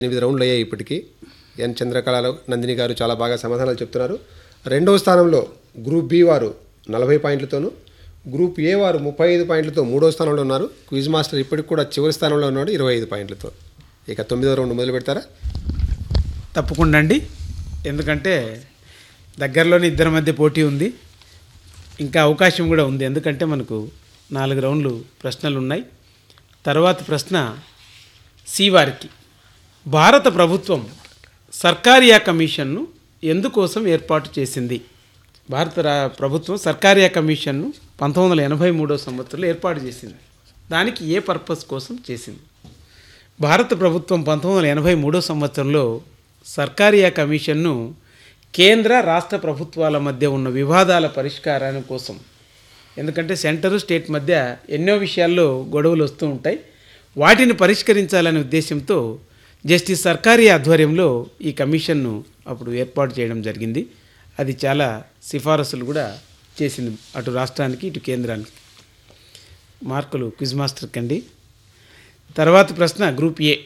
ఎనిమిది రౌండ్లు అయ్యాయి ఇప్పటికీ ఎన్ చంద్రకళలో నందిని గారు చాలా బాగా సమాధానాలు చెప్తున్నారు రెండవ స్థానంలో గ్రూప్ బి వారు నలభై పాయింట్లతోనూ గ్రూప్ ఏ వారు ముప్పై ఐదు పాయింట్లతో మూడో స్థానంలో ఉన్నారు క్విజ్ మాస్టర్ ఇప్పటికి కూడా చివరి స్థానంలో ఉన్నాడు ఇరవై ఐదు పాయింట్లతో ఇక తొమ్మిదో రౌండ్ మొదలు పెడతారా తప్పకుండా అండి ఎందుకంటే దగ్గరలోనే ఇద్దరి మధ్య పోటీ ఉంది ఇంకా అవకాశం కూడా ఉంది ఎందుకంటే మనకు నాలుగు రౌండ్లు ప్రశ్నలు ఉన్నాయి తర్వాత ప్రశ్న సి వారికి భారత ప్రభుత్వం సర్కారియా కమిషన్ను ఎందుకోసం ఏర్పాటు చేసింది భారత రా- ప్రభుత్వం సర్కారియా కమిషన్ను పంతొమ్మిది వందల ఎనభై మూడో సంవత్సరంలో ఏర్పాటు చేసింది దానికి ఏ పర్పస్ కోసం చేసింది భారత ప్రభుత్వం పంతొమ్మిది వందల ఎనభై మూడో సంవత్సరంలో సర్కారియా కమిషన్ను కేంద్ర రాష్ట్ర ప్రభుత్వాల మధ్య ఉన్న వివాదాల పరిష్కారాని కోసం ఎందుకంటే సెంటరు స్టేట్ మధ్య ఎన్నో విషయాల్లో గొడవలు వస్తూ ఉంటాయి వాటిని పరిష్కరించాలనే ఉద్దేశంతో జస్టిస్ సర్కారీ ఆధ్వర్యంలో ఈ కమిషన్ను అప్పుడు ఏర్పాటు చేయడం జరిగింది అది చాలా సిఫారసులు కూడా చేసింది అటు రాష్ట్రానికి ఇటు కేంద్రానికి మార్కులు క్విజ్ మాస్టర్కి అండి తర్వాత ప్రశ్న గ్రూప్ ఏ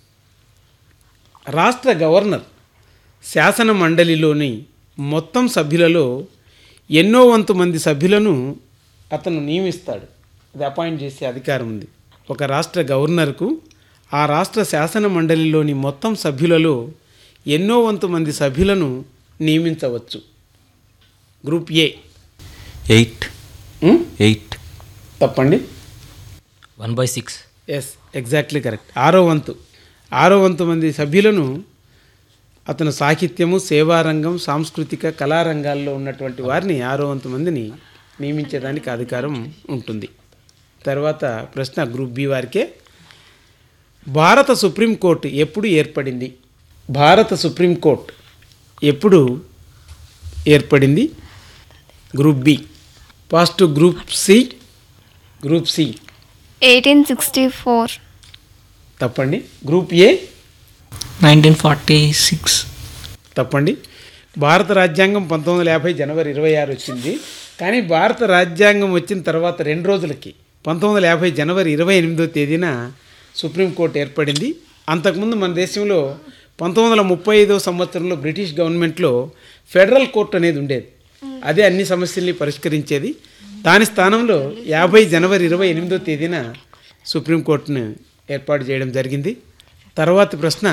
రాష్ట్ర గవర్నర్ శాసన మండలిలోని మొత్తం సభ్యులలో ఎన్నో వంతు మంది సభ్యులను అతను నియమిస్తాడు అది అపాయింట్ చేసే అధికారం ఉంది ఒక రాష్ట్ర గవర్నర్కు ఆ రాష్ట్ర శాసన మండలిలోని మొత్తం సభ్యులలో ఎన్నో వంతు మంది సభ్యులను నియమించవచ్చు group A eight um? Eight తప్పండి one by six yes exactly correct ఆరో వంతు ఆరో వంతు మంది సభ్యులను అతను సాహిత్యము సేవారంగం సాంస్కృతిక కళారంగాల్లో ఉన్నటువంటి వారిని ఆరో వంతు మందిని నియమించడానికి అధికారం ఉంటుంది తర్వాత ప్రశ్న గ్రూప్ బి వారికే భారత సుప్రీంకోర్టు ఎప్పుడు ఏర్పడింది భారత సుప్రీంకోర్టు ఎప్పుడు ఏర్పడింది group B first group C group C eighteen sixty four తప్పండి group A nineteen forty six తప్పండి భారత రాజ్యాంగం పంతొమ్మిది వందల యాభై జనవరి ఇరవై ఆరు వచ్చింది కానీ భారత రాజ్యాంగం వచ్చిన తర్వాత రెండు రోజులకి పంతొమ్మిది వందల యాభై జనవరి ఇరవై ఎనిమిదో తేదీన సుప్రీంకోర్టు ఏర్పడింది అంతకుముందు మన దేశంలో పంతొమ్మిది వందల ముప్పై ఐదో సంవత్సరంలో బ్రిటిష్ గవర్నమెంట్లో ఫెడరల్ కోర్టు అనేది ఉండేది అదే అన్ని సమస్యల్ని పరిష్కరించేది దాని స్థానంలో యాభై జనవరి ఇరవై ఎనిమిదో తేదీన సుప్రీంకోర్టును ఏర్పాటు చేయడం జరిగింది తర్వాతి ప్రశ్న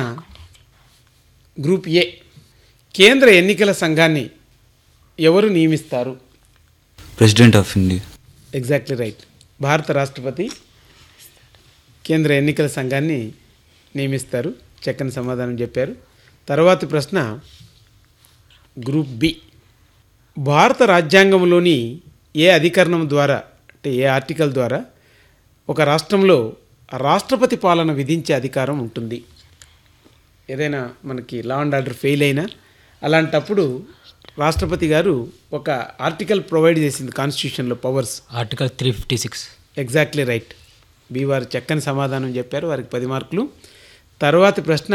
గ్రూప్ ఏ కేంద్ర ఎన్నికల సంఘాన్ని ఎవరు నియమిస్తారు president of India exactly right భారత రాష్ట్రపతి కేంద్ర ఎన్నికల సంఘాన్ని నియమిస్తారు చక్కని సమాధానం చెప్పారు తర్వాతి ప్రశ్న గ్రూప్ బి భారత రాజ్యాంగంలోని ఏ అధికరణం ద్వారా అంటే ఏ ఆర్టికల్ ద్వారా ఒక రాష్ట్రంలో రాష్ట్రపతి పాలన విధించే అధికారం ఉంటుంది ఏదైనా మనకి లా అండ్ ఆర్డర్ ఫెయిల్ అయినా అలాంటప్పుడు రాష్ట్రపతి గారు ఒక ఆర్టికల్ ప్రొవైడ్ చేసింది కాన్స్టిట్యూషన్లో powers article three fifty six exactly right B వారు చక్కని సమాధానం చెప్పారు వారికి పది మార్కులు తర్వాతి ప్రశ్న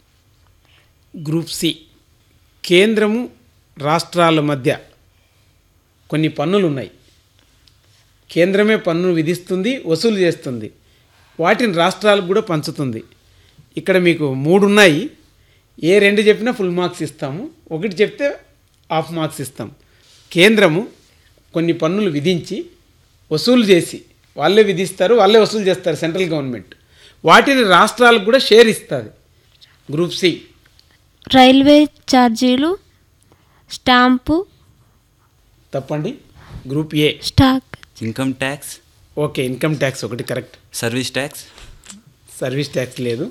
గ్రూప్ సి కేంద్రము రాష్ట్రాల మధ్య కొన్ని పన్నులు ఉన్నాయి కేంద్రమే పన్ను విధిస్తుంది వసూలు చేస్తుంది వాటిని రాష్ట్రాలకు కూడా పంచుతుంది ఇక్కడ మీకు మూడు ఉన్నాయి ఏ రెండు చెప్పినా ఫుల్ మార్క్స్ ఇస్తాము ఒకటి చెప్తే హాఫ్ మార్క్స్ ఇస్తాం కేంద్రము కొన్ని పన్నులు విధించి వసూలు చేసి వాళ్ళే విధిస్తారు వాళ్ళే వసూలు చేస్తారు సెంట్రల్ గవర్నమెంట్ వాటిని రాష్ట్రాలకు కూడా షేర్ ఇస్తుంది గ్రూప్ సి రైల్వే ఛార్జీలు స్టాంపు తప్పండి group A stock income tax okay income tax ఒకటి correct service tax service tax లేదు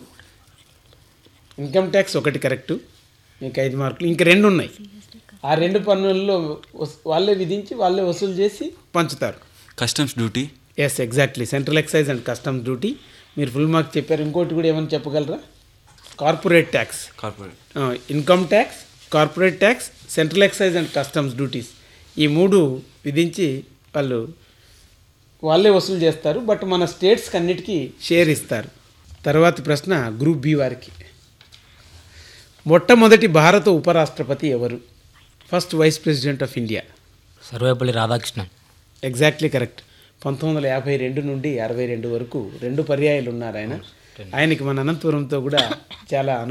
ఇన్కమ్ ట్యాక్స్ ఒకటి కరెక్టు మీకు ఐదు మార్కులు ఇంకా రెండు ఉన్నాయి ఆ రెండు పన్నుల్లో వస్- వాళ్ళే విధించి వాళ్ళే వసూలు చేసి పంచుతారు customs duty yes exactly central excise and customs duty మీరు ఫుల్ మార్క్స్ చెప్పారు ఇంకోటి కూడా ఏమని చెప్పగలరా corporate tax corporate income tax corporate tax central excise and customs duties ఈ మూడు విధించి వాళ్ళు వాళ్ళే వసూలు చేస్తారు బట్ మన స్టేట్స్కి అన్నిటికీ షేర్ ఇస్తారు తర్వాత ప్రశ్న గ్రూప్ బి వారికి మొట్టమొదటి భారత ఉపరాష్ట్రపతి ఎవరు first vice president of India Sarvepalli Radhakrishnan exactly correct పంతొమ్మిది వందల యాభై రెండు నుండి అరవై రెండు వరకు రెండు పర్యాయాలు ఉన్నారు ఆయన ఆయనకి మన అనంతపురంతో కూడా చాలా